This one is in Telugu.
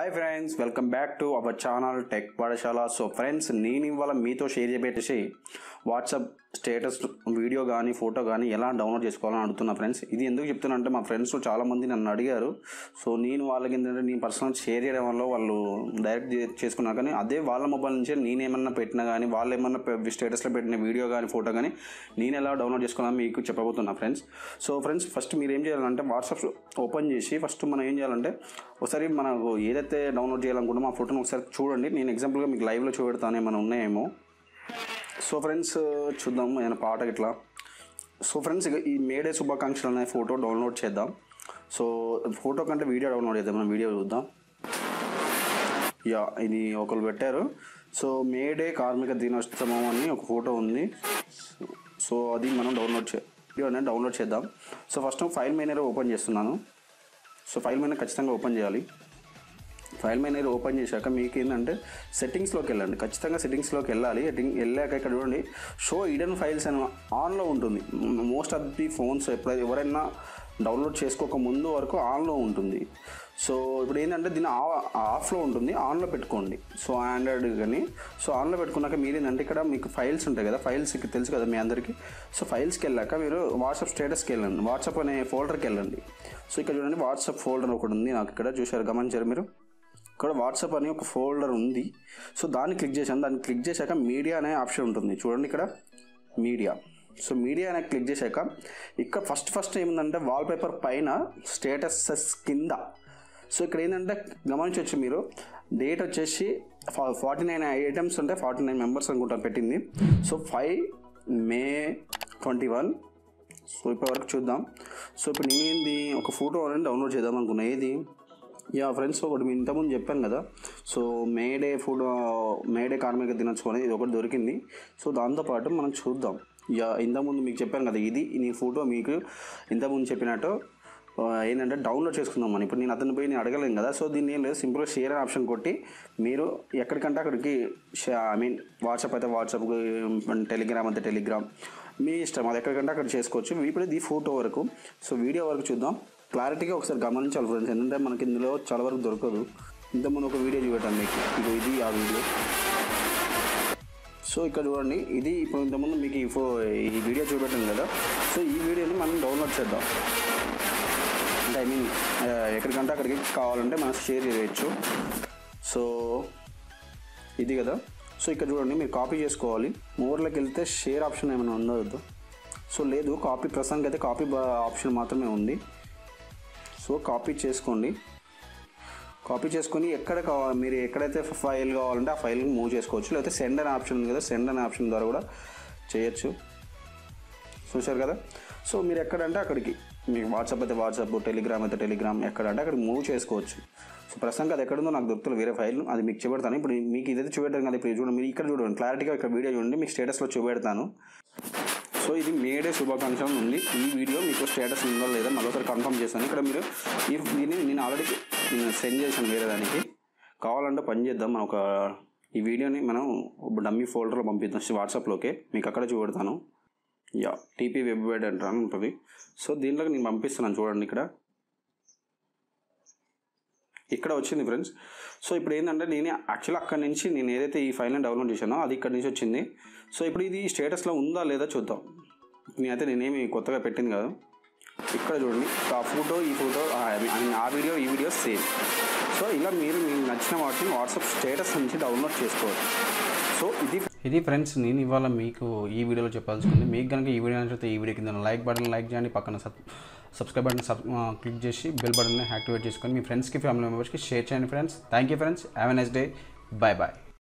hi friends welcome back to our channel tech Pathashala so friends నేను ఇవాళ మీతో షేర్ చేయబెట్టేసి వాట్సాప్ స్టేటస్ వీడియో కానీ ఫోటో కానీ ఎలా డౌన్లోడ్ చేసుకోవాలని అడుగుతున్నా ఫ్రెండ్స్ ఇది ఎందుకు చెప్తున్నా అంటే మా ఫ్రెండ్స్ చాలామంది నన్ను అడిగారు సో నేను వాళ్ళకి ఏంటంటే నేను పర్సనల్ షేర్ చేయడం వల్ల వాళ్ళు డైరెక్ట్ చే- చేసుకున్నా కానీ అదే వాళ్ళ మొబైల్ నుంచే నేను ఏమన్నా పెట్టినా కానీ వాళ్ళు ఏమన్నా పె- స్టేటస్లో పెట్టిన వీడియో కానీ ఫోటో కానీ నేను ఎలా డౌన్లోడ్ చేసుకోవాలని మీకు చెప్పబోతున్నా ఫ్రెండ్స్ సో ఫ్రెండ్స్ ఫస్ట్ మీరు ఏం చేయాలంటే వాట్సాప్ ఓపెన్ చేసి ఫస్ట్ మనం ఏం చేయాలంటే ఒకసారి మనకు ఏదైతే డౌన్లోడ్ చేయాలనుకుంటామో ఆ ఫోటోని ఒకసారి చూడండి నేను ఎగ్జాంపుల్గా మీకు లైవ్లో చూపెడతాను ఏమైనా ఉన్నాయేమో సో ఫ్రెండ్స్ చూద్దాం ఏమైనా పాట ఇట్లా సో ఫ్రెండ్స్ ఇక ఈ మేడే శుభాకాంక్షలు అనే ఫోటో డౌన్లోడ్ చేద్దాం సో ఫోటో కంటే వీడియో డౌన్లోడ్ చేద్దాం మనం వీడియో చూద్దాం యా ఇది ఒకరు పెట్టారు సో మేడే కార్మిక దినోత్సవం అని ఒక ఫోటో ఉంది సో అది మనం డౌన్లోడ్ చే వీడియో అనేది డౌన్లోడ్ చేద్దాం so first file manager open చేస్తున్నాను సో ఫైల్ మేనేజర్ ఖచ్చితంగా ఓపెన్ చేయాలి ఫైల్ మేనేజర్ ఓపెన్ చేశాక మీకు ఏంటంటే సెట్టింగ్స్లోకి వెళ్ళండి ఖచ్చితంగా సెట్టింగ్స్లోకి వెళ్ళాలి సెట్టింగ్ వెళ్ళాక ఇక్కడ చూడండి షో ఇడెన్ ఫైల్స్ అని ఆన్లో ఉంటుంది మోస్ట్ ఆఫ్ ది ఫోన్స్ ఎప్పుడైతే ఎవరైనా డౌన్లోడ్ చేసుకోక ముందు వరకు ఆన్లో ఉంటుంది సో ఇప్పుడు ఏంటంటే దీన్ని ఆ- ఆఫ్లో ఉంటుంది ఆన్లో పెట్టుకోండి సో ఆండ్రాయిడ్ కానీ సో ఆన్లో పెట్టుకున్నాక మీరు ఏంటంటే ఇక్కడ మీకు ఫైల్స్ ఉంటాయి కదా ఫైల్స్ తెలుసు కదా మీ అందరికీ సో ఫైల్స్కి వెళ్ళాక మీరు వాట్సాప్ స్టేటస్కి వెళ్ళండి వాట్సాప్ అనే ఫోల్డర్కి వెళ్ళండి సో ఇక్కడ చూడండి వాట్సాప్ ఫోల్డర్ ఒకటి ఉంది నాకు ఇక్కడ చూశారు గమనించారు మీరు ఇక్కడ వాట్సాప్ అని ఒక ఫోల్డర్ ఉంది సో దాన్ని క్లిక్ చేశాను దాన్ని క్లిక్ చేశాక మీడియా అనే ఆప్షన్ ఉంటుంది చూడండి ఇక్కడ మీడియా సో మీడియా అనే క్లిక్ చేశాక ఇక్కడ ఫస్ట్ ఫస్ట్ ఏముందంటే వాల్పేపర్ పైన స్టేటసెస్ కింద సో ఇక్కడ ఏంటంటే గమనించవచ్చు మీరు డేట్ వచ్చేసి ఫార్టీ నైన్ ఐటమ్స్ ఉంటే ఫార్టీ నైన్ మెంబర్స్ అనుకుంటాను పెట్టింది so five May twenty one so ఇప్పటివరకు చూద్దాం సో ఇప్పుడు నేను ఏంది ఒక ఫోటో అనేది డౌన్లోడ్ చేద్దాం అనుకున్నా ఏది యా ఫ్రెండ్స్ ఒకటి మీ ఇంతకుముందు చెప్పాను కదా సో మేడే ఫోటో మేడే కార్మిక దినోత్సవం అనేది ఇది ఒకటి దొరికింది సో దాంతోపాటు మనం చూద్దాం యా ఇంతకుముందు మీకు చెప్పాను కదా ఇది నీ ఫోటో మీకు ఇంతకుముందు చెప్పినట్టు ఆ, ఏంటంటే డౌన్లోడ్ చేసుకుందాం మనం ఇప్పుడు నేను అతను పోయి నేను అడగలేను కదా సో దీన్ని ఏం లేదు సింపుల్గా షేర్ అనే ఆప్షన్ కొట్టి మీరు ఎక్కడికంటే అక్కడికి ఐ మీన్ వాట్సాప్ అయితే వాట్సాప్ టెలిగ్రామ్ అయితే టెలిగ్రామ్ మీ ఇష్టం అది ఎక్కడికంటే అక్కడ చేసుకోవచ్చు ఇప్పుడు ఇది ఫోటో వరకు సో వీడియో వరకు చూద్దాం క్లారిటీగా ఒకసారి గమనించాలి ఫ్రెండ్స్ ఎందుకంటే మనకి ఇందులో చాలా వరకు దొరకదు ఇంతకుముందు ఒక వీడియో చూపెట్టాను మీకు ఇగో ఇది ఆ వీడియో సో ఇక్కడ చూడండి ఇది ఇప్పుడు ఇంతకుముందు మీకు ఈ ఫో ఈ వీడియో చూపెట్టాను కదా సో ఈ వీడియోని మనం డౌన్లోడ్ చేద్దాం అంటే ఐ మీన్ ఎక్కడికంటే అక్కడికి కావాలంటే మనం షేర్ చేయవచ్చు సో ఇది కదా సో ఇక్కడ చూడండి మీరు కాపీ చేసుకోవాలి మోర్లోకి వెళ్తే షేర్ ఆప్షన్ ఏమైనా ఉండదు సో లేదు కాపీ ప్రస్తుతానికి అయితే కాపీ ఆప్షన్ మాత్రమే ఉంది సో కాపీ చేసుకోండి కాపీ చేసుకొని ఎక్కడ కావాలి మీరు ఎక్కడైతే ఫైల్ కావాలంటే ఆ ఫైల్ని మూవ్ చేసుకోవచ్చు లేకపోతే సెండ్ అనే ఆప్షన్ ఉంది కదా సెండ్ అనే ఆప్షన్ ద్వారా కూడా చేయొచ్చు చూశారు కదా సో మీరు ఎక్కడంటే అక్కడికి మీకు వాట్సాప్ అయితే వాట్సాప్ టెలిగ్రామ్ అయితే టెలిగ్రామ్ ఎక్కడంటే అక్కడికి మూవ్ చేసుకోవచ్చు సో ప్రస్తుతానికి అది ఎక్కడుందో నాకు దొరుకుతుంది వేరే ఫైల్ అది మీకు చూపెడతాను ఇప్పుడు మీకు ఇదైతే చూపెట్టాను కదా ఇప్పుడు ఇది చూడండి మీరు ఇక్కడ చూడండి క్లారిటీగా ఇక్కడ వీడియో చూడండి మీకు స్టేటస్లో చూపెడతాను సో ఇది మేడే శుభాకాంక్షలు ఉంది ఈ వీడియో మీకు స్టేటస్ ఉందో లేదా మరోసారి కన్ఫర్మ్ చేస్తాను ఇక్కడ మీరు ఈ దీన్ని నేను ఆల్రెడీ నేను సెండ్ చేశాను వేరే దానికి కావాలంటే పని చేద్దాం మనం ఒక ఈ వీడియోని మనం డమ్మీ ఫోల్డర్లో పంపిద్దాం వాట్సాప్లోకి మీకు అక్కడ చూపెడతాను యా టీపీ వెబ్ వైడ్ అంటాను ఉంటుంది సో దీంట్లోకి నేను పంపిస్తున్నాను చూడండి ఇక్కడ ఇక్కడ వచ్చింది ఫ్రెండ్స్ సో ఇప్పుడు ఏంటంటే నేను యాక్చువల్ అక్కడ నుంచి నేను ఏదైతే ఈ ఫైల్ని డౌన్లోడ్ చేశానో అది ఇక్కడ నుంచి వచ్చింది సో ఇప్పుడు ఇది స్టేటస్లో ఉందా లేదా చూద్దాం నేనైతే నేనేమి కొత్తగా పెట్టింది కాదు ఇక్కడ చూడండి ఆ ఫోటో ఈ ఫోటో ఆ వీడియో ఈ వీడియో సేమ్ సో ఇలా మీరు మీకు నచ్చిన వాటిని వాట్సాప్ స్టేటస్ నుంచి డౌన్లోడ్ చేసుకోవచ్చు సో ఇది ఇది ఫ్రెండ్స్ నేను ఇవాళ మీకు ఈ వీడియోలో చెప్పాల్సింది మీకు కనుక ఈ వీడియో నచ్చితే ఈ వీడియో కింద లైక్ బటన్ లైక్ చేయండి పక్కన sub subscribe button sub click చేసి బెల్ బటన్ యాక్టివేట్ చేసుకొని మీ ఫ్రెండ్స్కి ఫ్యామిలీ మెంబర్స్కి షేర్ చేయండి friends thank you friends have a nice day bye bye